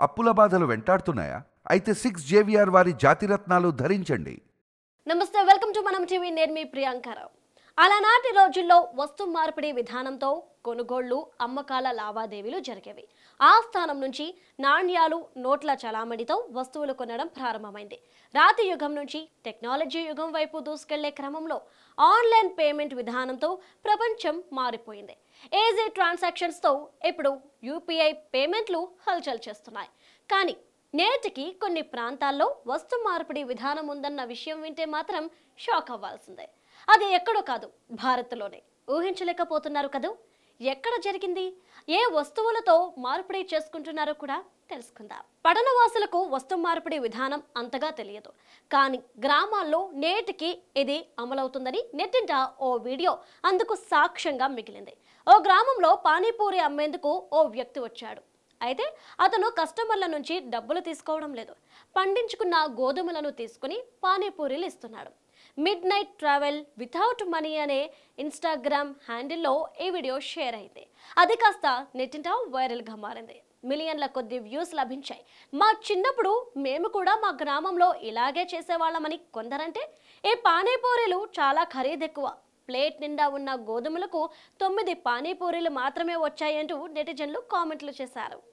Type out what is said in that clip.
అప్పుల బాధలు వెంటాడుతున్నాయా అయితే సిక్స్ జేవిఆర్ వారి జాతిరత్నాలు ధరించండి నమస్తే వెల్కమ్ టు మనం టీవీ నేను మీ ప్రియాంకారావు అలనాటి రోజుల్లో వస్తు మార్పిడి విధానంతో కొనుగోళ్లు అమ్మకాల లావాదేవీలు జరిగేవి ఆ స్థానం నుంచి నాణ్యాలు నోట్ల చలామణితో వస్తువులు కొనడం ప్రారంభమైంది రాతి యుగం నుంచి టెక్నాలజీ యుగం వైపు దూసుకెళ్లే క్రమంలో ఆన్లైన్ పేమెంట్ విధానంతో ప్రపంచం మారిపోయింది ఈజీ ట్రాన్సాక్షన్స్తో ఇప్పుడు యూపీఐ పేమెంట్లు హల్చల్ చేస్తున్నాయి కానీ నేటికి కొన్ని ప్రాంతాల్లో వస్తు మార్పిడి విధానం ఉందన్న విషయం వింటే మాత్రం షాక్ అవ్వాల్సిందే అది ఎక్కడో కాదు భారత్లోనే ఊహించలేకపోతున్నారు కదూ ఎక్కడ జరిగింది ఏ వస్తువులతో మార్పిడి చేసుకుంటున్నారో కూడా తెలుసుకుందాం పట్టణవాసులకు వస్తు మార్పిడి విధానం అంతగా తెలియదు కానీ గ్రామాల్లో నేటికి ఇది అమలవుతుందని నెట్టింట ఓ వీడియో అందుకు సాక్ష్యంగా మిగిలింది ఓ గ్రామంలో పానీపూరి అమ్మేందుకు ఓ వ్యక్తి వచ్చాడు అయితే అతను కస్టమర్ల నుంచి డబ్బులు తీసుకోవడం లేదు పండించుకున్న గోధుమలను తీసుకుని పానీపూరీలు ఇస్తున్నాడు midnight travel without money అనే ఇన్స్టాగ్రామ్ హ్యాండిల్లో ఈ వీడియో షేర్ అయింది అది కాస్త నెట్టింట వైరల్గా మారింది మిలియన్ల కొద్ది వ్యూస్ లభించాయి మా చిన్నప్పుడు మేము కూడా మా గ్రామంలో ఇలాగే చేసేవాళ్ళమని కొందరంటే ఈ పానీపూరీలు చాలా ఖరీదెక్కువ ప్లేట్ నిండా ఉన్న గోధుమలకు తొమ్మిది పానీపూరీలు మాత్రమే వచ్చాయంటూ నెటిజన్లు కామెంట్లు చేశారు